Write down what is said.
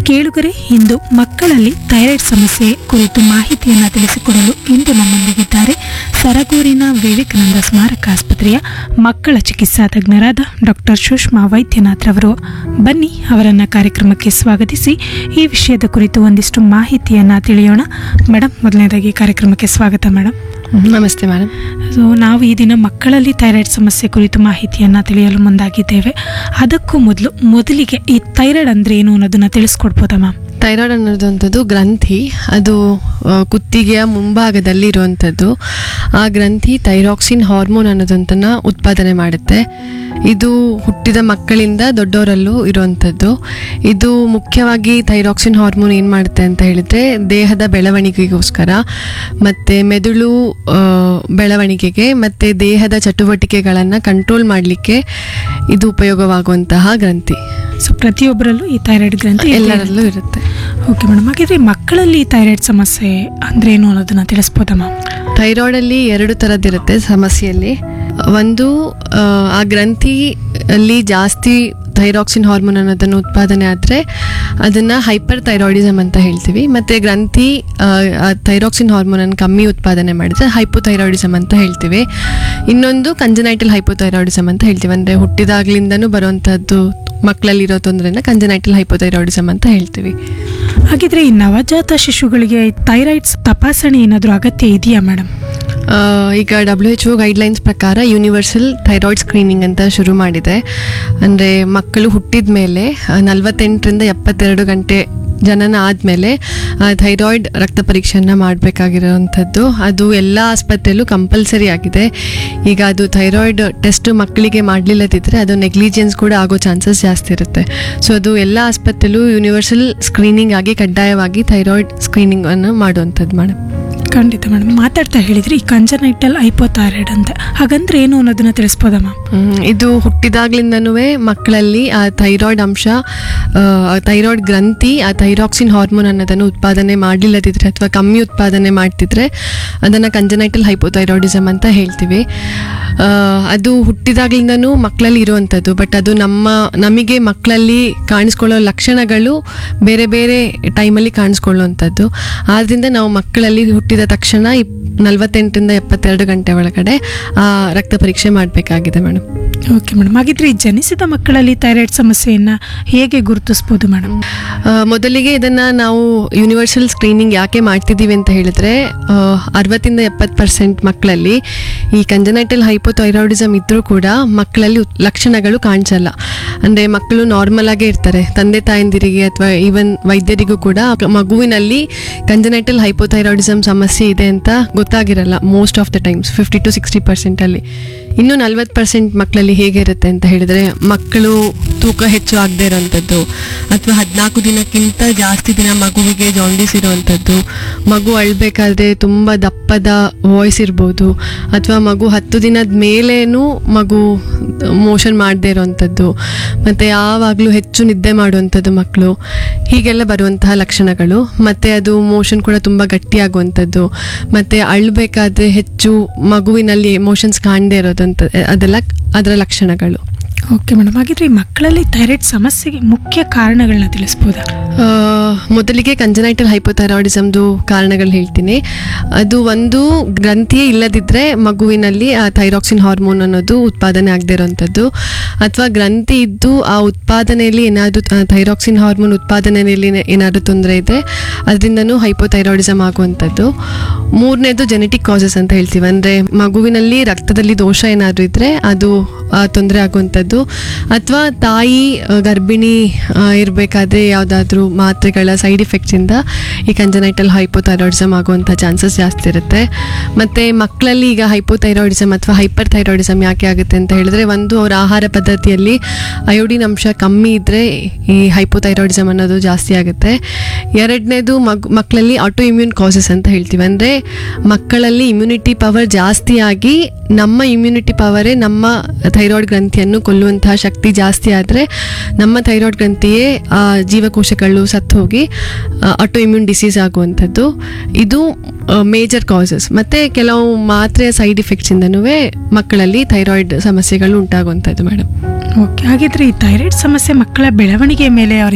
ಕೇಳುಗರೆ ಇಂದು ಮಕ್ಕಳಲ್ಲಿ ಥೈರಾಯ್ಡ್ ಸಮಸ್ಯೆ ಕುರಿತು ಮಾಹಿತಿಯನ್ನು ತಿಳಿಸಿಕೊಡಲು ಇಂದು ನಮ್ಮೊಂದಿಗಿದ್ದಾರೆ ಸರಗೂರಿನ ವಿವೇಕಾನಂದ ಸ್ಮಾರಕ ಆಸ್ಪತ್ರೆಯ ಮಕ್ಕಳ ಚಿಕಿತ್ಸಾ ತಜ್ಞರಾದ ಡಾಕ್ಟರ್ ಸುಷ್ಮಾ ವೈದ್ಯನಾಥ್ ರವರು ಬನ್ನಿ ಅವರನ್ನ ಕಾರ್ಯಕ್ರಮಕ್ಕೆ ಸ್ವಾಗತಿಸಿ ಈ ವಿಷಯದ ಕುರಿತು ಒಂದಿಷ್ಟು ಮಾಹಿತಿಯನ್ನು ತಿಳಿಯೋಣ ಮೇಡಮ್ ಮೊದಲನೇದಾಗಿ ಕಾರ್ಯಕ್ರಮಕ್ಕೆ ಸ್ವಾಗತ ಮೇಡಮ್ ನಮಸ್ತೆ ಮೇಡಮ್ ಸೊ ನಾವು ಈ ದಿನ ಮಕ್ಕಳಲ್ಲಿ ಥೈರಾಯ್ಡ್ ಸಮಸ್ಯೆ ಕುರಿತು ಮಾಹಿತಿಯನ್ನು ತಿಳಿಯಲು ಮುಂದಾಗಿದ್ದೇವೆ ಅದಕ್ಕೂ ಮೊದಲು ಮೊದಲಿಗೆ ಈ ಥೈರಾಯ್ಡ್ ಅಂದ್ರೆ ಏನು ಅನ್ನೋದನ್ನ ತಿಳಿಸ್ಕೊಡ್ಬೋದಾ ಮ್ಯಾಮ್ ಥೈರಾಯ್ಡ್ ಅನ್ನೋದಂಥದ್ದು ಗ್ರಂಥಿ ಅದು ಆ, ಕುತ್ತಿಗೆಯ ಮುಂಭಾಗದಲ್ಲಿ ಇರುವಂಥದ್ದು ಆ ಗ್ರಂಥಿ ಥೈರಾಕ್ಸಿನ್ ಹಾರ್ಮೋನ್ ಅನ್ನೋದಂತನ್ನ ಉತ್ಪಾದನೆ ಮಾಡುತ್ತೆ ಇದು ಹುಟ್ಟಿದ ಮಕ್ಕಳಿಂದ ದೊಡ್ಡವರಲ್ಲೂ ಇರುವಂಥದ್ದು ಇದು ಮುಖ್ಯವಾಗಿ ಥೈರಾಕ್ಸಿನ್ ಹಾರ್ಮೋನ್ ಏನು ಮಾಡುತ್ತೆ ಅಂತ ಹೇಳಿದ್ರೆ ದೇಹದ ಬೆಳವಣಿಗೆಗೋಸ್ಕರ ಮತ್ತು ಮೆದುಳು ಆ, ಬೆಳವಣಿಗೆಗೆ ಮತ್ತು ದೇಹದ ಚಟುವಟಿಕೆಗಳನ್ನು ಕಂಟ್ರೋಲ್ ಮಾಡಲಿಕ್ಕೆ ಇದು ಉಪಯೋಗವಾಗುವಂತಹ ಗ್ರಂಥಿ ಸೊ ಪ್ರತಿಯೊಬ್ಬರಲ್ಲೂ ಈ ಥೈರಾಯ್ಡ್ ಗ್ರಂಥಿ ಎಲ್ಲರಲ್ಲೂ ಇರುತ್ತೆ ಓಕೆ ಮೇಡಮ್ ಹಾಗಿದ್ರೆ ಮಕ್ಕಳಲ್ಲಿ ಈ ಥೈರಾಯ್ಡ್ ಸಮಸ್ಯೆ ಅಂದ್ರೆ ಏನು ಅನ್ನೋದನ್ನ ತಿಳಿಸ್ಬೋದಾ ಮ್ಯಾಮ್ ಥೈರಾಯ್ಡಲ್ಲಿ ಎರಡು ಥರದ್ದಿರುತ್ತೆ ಸಮಸ್ಯೆಯಲ್ಲಿ ಒಂದು ಆ, ಆ ಗ್ರಂಥಿ ಅಲ್ಲಿ ಜಾಸ್ತಿ ಥೈರಾಕ್ಸಿನ್ ಹಾರ್ಮೋನ್ ಅನ್ನೋದನ್ನು ಉತ್ಪಾದನೆ ಆದರೆ ಅದನ್ನು ಹೈಪರ್ ಥೈರಾಯ್ಡಿಸಮ್ ಅಂತ ಹೇಳ್ತೀವಿ ಮತ್ತು ಗ್ರಂಥಿ ಥೈರಾಕ್ಸಿನ್ ಹಾರ್ಮೋನನ್ನು ಕಮ್ಮಿ ಉತ್ಪಾದನೆ ಮಾಡಿದ್ರೆ ಹೈಪೋಥೈರಾಯ್ಡಿಸಮ್ ಅಂತ ಹೇಳ್ತೀವಿ ಇನ್ನೊಂದು ಕಂಜನೈಟಲ್ ಹೈಪೋಥೈರಾಯ್ಡಿಸಮ್ ಅಂತ ಹೇಳ್ತೀವಿ ಅಂದರೆ ಹುಟ್ಟಿದಾಗ್ಲಿಂದನೂ ಬರುವಂಥದ್ದು ಮಕ್ಕಳಲ್ಲಿರೋ ತೊಂದರೆನ ಕಂಜನೈಟಲ್ ಹೈಪೋಥೈರಾಯ್ಡಿಸಮ್ ಅಂತ ಹೇಳ್ತೀವಿ ಹಾಗಿದ್ರೆ ಈ ನವಜಾತ ಶಿಶುಗಳಿಗೆ ಥೈರಾಯ್ಡ್ಸ್ ತಪಾಸಣೆ ಏನಾದರೂ ಅಗತ್ಯ ಇದೆಯಾ ಮೇಡಮ್ ಆ, ಈಗ ಡಬ್ಲ್ಯೂ ಎಚ್ ಒ ಗೈಡ್ಲೈನ್ಸ್ ಪ್ರಕಾರ ಯೂನಿವರ್ಸಲ್ ಥೈರಾಯ್ಡ್ ಸ್ಕ್ರೀನಿಂಗ್ ಅಂತ ಶುರು ಮಾಡಿದೆ ಅಂದರೆ ಮಕ್ಕಳು ಹುಟ್ಟಿದ ಮೇಲೆ ನಲವತ್ತೆಂಟರಿಂದ ಎಪ್ಪತ್ತೆರಡು ಗಂಟೆ ಜನನ ಆದಮೇಲೆ ಥೈರಾಯ್ಡ್ ರಕ್ತ ಪರೀಕ್ಷೆಯನ್ನು ಮಾಡಬೇಕಾಗಿರೋವಂಥದ್ದು ಅದು ಎಲ್ಲ ಆಸ್ಪತ್ರೆಯಲ್ಲೂ ಕಂಪಲ್ಸರಿ ಆಗಿದೆ ಈಗ ಅದು ಥೈರಾಯ್ಡ್ ಟೆಸ್ಟ್ ಮಕ್ಕಳಿಗೆ ಮಾಡಲಿಲ್ಲದಿದ್ದರೆ ಅದು ನೆಗ್ಲಿಜೆನ್ಸ್ ಕೂಡ ಆಗೋ ಚಾನ್ಸಸ್ ಜಾಸ್ತಿ ಇರುತ್ತೆ ಸೊ ಅದು ಎಲ್ಲ ಆಸ್ಪತ್ರೆಯಲ್ಲೂ ಯೂನಿವರ್ಸಲ್ ಸ್ಕ್ರೀನಿಂಗ್ ಆಗಿ ಕಡ್ಡಾಯವಾಗಿ ಥೈರಾಯ್ಡ್ ಸ್ಕ್ರೀನಿಂಗ್ ಅನ್ನು ಮಾಡುವಂಥದ್ದು ಮೇಡಮ್ ಖಂಡಿತ ಮೇಡಮ್ ಮಾತಾಡ್ತಾ ಹೇಳಿದ್ರಿ ಈ ಕಂಜನೈಟಲ್ ಹೈಪೋಥೈರಾಯ್ಡ್ ಅಂತ ಹಾಗಂದ್ರೆ ಏನು ಅನ್ನೋದನ್ನ ತಿಳಿಸ್ಬೋದಾ ಮ್ಯಾಮ್ ಹ್ಮ್, ಇದು ಹುಟ್ಟಿದಾಗ್ಲಿಂದನೂ ಮಕ್ಕಳಲ್ಲಿ ಆ ಥೈರಾಯ್ಡ್ ಅಂಶ ಥೈರಾಯ್ಡ್ ಗ್ರಂಥಿ ಆ ಥೈರಾಕ್ಸಿನ್ ಹಾರ್ಮೋನ್ ಅನ್ನೋದನ್ನು ಉತ್ಪಾದನೆ ಮಾಡಲಿಲ್ಲದಿದ್ರೆ ಅಥವಾ ಕಮ್ಮಿ ಉತ್ಪಾದನೆ ಮಾಡ್ತಿದ್ರೆ ಅದನ್ನು ಕಂಜನೈಟಲ್ ಹೈಪೋಥೈರಾಯ್ಡಿಸಮ್ ಅಂತ ಹೇಳ್ತೀವಿ ಆ, ಅದು ಹುಟ್ಟಿದಾಗ್ಲಿಂದನೂ ಮಕ್ಕಳಲ್ಲಿ ಇರುವಂಥದ್ದು ಬಟ್ ಅದು ನಮ್ಮ ನಮಗೆ ಮಕ್ಕಳಲ್ಲಿ ಕಾಣಿಸ್ಕೊಳ್ಳೋ ಲಕ್ಷಣಗಳು ಬೇರೆ ಬೇರೆ ಟೈಮಲ್ಲಿ ಕಾಣಿಸ್ಕೊಳ್ಳುವಂಥದ್ದು ಆದ್ದರಿಂದ ನಾವು ಮಕ್ಕಳಲ್ಲಿ ಹುಟ್ಟಿದ ತಕ್ಷಣ ಇಪ್ ನಲವತ್ತೆಂಟರಿಂದ ಎಪ್ಪತ್ತೆರಡು ಗಂಟೆ ಒಳಗಡೆ ಆ ರಕ್ತ ಪರೀಕ್ಷೆ ಮಾಡಬೇಕಾಗಿದೆ ಮೇಡಮ್ ಓಕೆ ಮೇಡಮ್ ಹಾಗಿದ್ರೆ ಈ ಜನಿಸಿದ ಮಕ್ಕಳಲ್ಲಿ ಥೈರಾಯ್ಡ್ ಸಮಸ್ಯೆಯನ್ನ ಹೇಗೆ ಗುರುತಿಸ್ಬೋದು ಮೇಡಮ್ ಮೊದಲಿಗೆ ಇದನ್ನು ನಾವು ಯೂನಿವರ್ಸಲ್ ಸ್ಕ್ರೀನಿಂಗ್ ಯಾಕೆ ಮಾಡ್ತಿದ್ದೀವಿ ಅಂತ ಹೇಳಿದ್ರೆ ಆ, ಅರವತ್ತಿಂದ ಎಪ್ಪತ್ತು ಪರ್ಸೆಂಟ್ ಮಕ್ಕಳಲ್ಲಿ ಈ ಕಂಜನೈಟಲ್ ಹೈಪೋಥೈರಾಯ್ಡಿಸಮ್ ಇದ್ದರೂ ಕೂಡ ಮಕ್ಕಳಲ್ಲಿ ಉತ್- ಲಕ್ಷಣಗಳು ಕಾಣಿಸಲ್ಲ ಅಂದರೆ ಮಕ್ಕಳು ನಾರ್ಮಲ್ ಆಗೇ ಇರ್ತಾರೆ ತಂದೆ ತಾಯಂದಿರಿಗೆ ಅಥವಾ ಈವನ್ ವೈದ್ಯರಿಗೂ ಕೂಡ ಮಗುವಿನಲ್ಲಿ ಕಂಜನೈಟಲ್ ಹೈಪೋಥೈರಾಯ್ಡಿಸಮ್ ಸಮಸ್ಯೆ ಇದೆ ಅಂತ ಗೊತ್ತಾಗಿರಲ್ಲ most of the times fifty to sixty ಪರ್ಸೆಂಟಲ್ಲಿ ಇನ್ನು ನಲ್ವತ್ತು ಪರ್ಸೆಂಟ್ ಮಕ್ಕಳಲ್ಲಿ ಹೇಗೆ ಇರುತ್ತೆ ಅಂತ ಹೇಳಿದರೆ ಮಕ್ಕಳು ತೂಕ ಹೆಚ್ಚು ಆಗದೆ ಇರೋವಂಥದ್ದು ಅಥವಾ ಹದಿನಾಲ್ಕು ದಿನಕ್ಕಿಂತ ಜಾಸ್ತಿ ದಿನ ಮಗುವಿಗೆ ಜಾಂಡೀಸ್ ಇರುವಂಥದ್ದು ಮಗು ಅಳ್ಬೇಕಾದ್ರೆ ತುಂಬ ದಪ್ಪದ ವಾಯ್ಸ್ ಇರ್ಬೋದು ಅಥವಾ ಮಗು ಹತ್ತು ದಿನದ ಮೇಲೇನೂ ಮಗು ಮೋಷನ್ ಮಾಡದೇ ಇರೋವಂಥದ್ದು ಮತ್ತು ಯಾವಾಗಲೂ ಹೆಚ್ಚು ನಿದ್ದೆ ಮಾಡುವಂಥದ್ದು ಮಕ್ಕಳು ಹೀಗೆಲ್ಲ ಬರುವಂತಹ ಲಕ್ಷಣಗಳು ಮತ್ತು ಅದು ಮೋಷನ್ ಕೂಡ ತುಂಬ ಗಟ್ಟಿಯಾಗುವಂಥದ್ದು ಮತ್ತು ಅಳ್ಬೇಕಾದ್ರೆ ಹೆಚ್ಚು ಮಗುವಿನಲ್ಲಿ ಎಮೋಷನ್ಸ್ ಕಾಣದೇ ಇರೋದಂತ ಅದೆಲ್ಲ ಅದರ ಲಕ್ಷಣಗಳು ಓಕೆ ಮೇಡಮ್ ಹಾಗಿದ್ರೆ ಈ ಮಕ್ಕಳಲ್ಲಿ ಥೈರಾಯ್ಡ್ ಸಮಸ್ಯೆಗೆ ಮುಖ್ಯ ಕಾರಣಗಳನ್ನ ತಿಳಿಸ್ಬೋದಾ ಆ, ಮೊದಲಿಗೆ ಕಂಜನೈಟಲ್ ಹೈಪೋಥೈರಾಯ್ಡಿಸಮ್ದು ಕಾರಣಗಳು ಹೇಳ್ತೀನಿ ಅದು ಒಂದು ಗ್ರಂಥಿಯೇ ಇಲ್ಲದಿದ್ದರೆ ಮಗುವಿನಲ್ಲಿ ಆ ಥೈರಾಕ್ಸಿನ್ ಹಾರ್ಮೋನ್ ಅನ್ನೋದು ಉತ್ಪಾದನೆ ಆಗದೆ ಇರೋವಂಥದ್ದು ಅಥವಾ ಗ್ರಂಥಿ ಇದ್ದು ಆ ಉತ್ಪಾದನೆಯಲ್ಲಿ ಏನಾದರೂ ಥೈರಾಕ್ಸಿನ್ ಹಾರ್ಮೋನ್ ಉತ್ಪಾದನೆಯಲ್ಲಿ ಏನಾದರೂ ತೊಂದರೆ ಇದೆ ಅದರಿಂದನೂ ಹೈಪೋಥೈರಾಯ್ಡಿಸಮ್ ಆಗುವಂಥದ್ದು ಮೂರನೇದು ಜೆನೆಟಿಕ್ ಕಾಸಸ್ ಅಂತ ಹೇಳ್ತೀವಿ ಅಂದರೆ ಮಗುವಿನಲ್ಲಿ ರಕ್ತದಲ್ಲಿ ದೋಷ ಏನಾದರೂ ಇದ್ದರೆ ಅದು ತೊಂದರೆ ಆಗುವಂಥದ್ದು ಅಥವಾ ತಾಯಿ ಆ, ಗರ್ಭಿಣಿ ಇರಬೇಕಾದ್ರೆ ಯಾವುದಾದ್ರೂ ಮಾತ್ರೆಗಳ ಸೈಡ್ ಇಫೆಕ್ಟ್ಸಿಂದ ಈ ಕಂಜನೈಟಲ್ ಹೈಪೋಥೈರಾಯ್ಡಿಸಮ್ ಆಗುವಂಥ ಚಾನ್ಸಸ್ ಜಾಸ್ತಿ ಇರುತ್ತೆ ಮತ್ತು ಮಕ್ಕಳಲ್ಲಿ ಈಗ ಹೈಪೋಥೈರಾಯ್ಡಿಸಮ್ ಅಥವಾ ಹೈಪರ್ ಥೈರಾಯ್ಡಿಸಮ್ ಯಾಕೆ ಆಗುತ್ತೆ ಅಂತ ಹೇಳಿದ್ರೆ ಒಂದು ಅವರ ಆಹಾರ ಪದ್ಧತಿಯಲ್ಲಿ ಅಯೋಡಿನ್ ಅಂಶ ಕಮ್ಮಿ ಇದ್ದರೆ ಈ ಹೈಪೋಥೈರಾಯ್ಡಿಸಮ್ ಅನ್ನೋದು ಜಾಸ್ತಿ ಆಗುತ್ತೆ ಎರಡನೇದು ಮಗು ಮಕ್ಕಳಲ್ಲಿ ಆಟೋ ಇಮ್ಯೂನ್ ಕಾಸಸ್ ಅಂತ ಹೇಳ್ತೀವಿ ಅಂದರೆ ಮಕ್ಕಳಲ್ಲಿ ಇಮ್ಯುನಿಟಿ ಪವರ್ ಜಾಸ್ತಿ ಆಗಿ ನಮ್ಮ ಇಮ್ಯುನಿಟಿ ಪವರೇ ನಮ್ಮ ಥೈರಾಯ್ಡ್ ಗ್ರಂಥಿಯನ್ನು ಕೊಲ್ಲುವಂತಹ ಶಕ್ತಿ ಜಾಸ್ತಿ ಆದರೆ ನಮ್ಮ ಥೈರಾಯ್ಡ್ ಗ್ರಂಥಿಯೇ ಆ ಜೀವಕೋಶಗಳು ಸತ್ತು ಹೋಗಿ ಆಟೋ ಇಮ್ಯೂನ್ ಡಿಸೀಸ್ ಆಗುವಂಥದ್ದು ಇದು ಮೇಜರ್ ಕಾಸಸ್ ಮತ್ತು ಕೆಲವು ಮಾತ್ರೆಯ ಸೈಡ್ ಇಫೆಕ್ಟ್ಸಿಂದನೂ ಮಕ್ಕಳಲ್ಲಿ ಥೈರಾಯ್ಡ್ ಸಮಸ್ಯೆಗಳು ಉಂಟಾಗುವಂಥದ್ದು ಮೇಡಮ್ ಓಕೆ ಹಾಗಿದ್ರೆ ಈ ಥೈರಾಯ್ಡ್ ಸಮಸ್ಯೆ ಮಕ್ಕಳ ಬೆಳವಣಿಗೆ ಮೇಲೆ ಅವ್ರ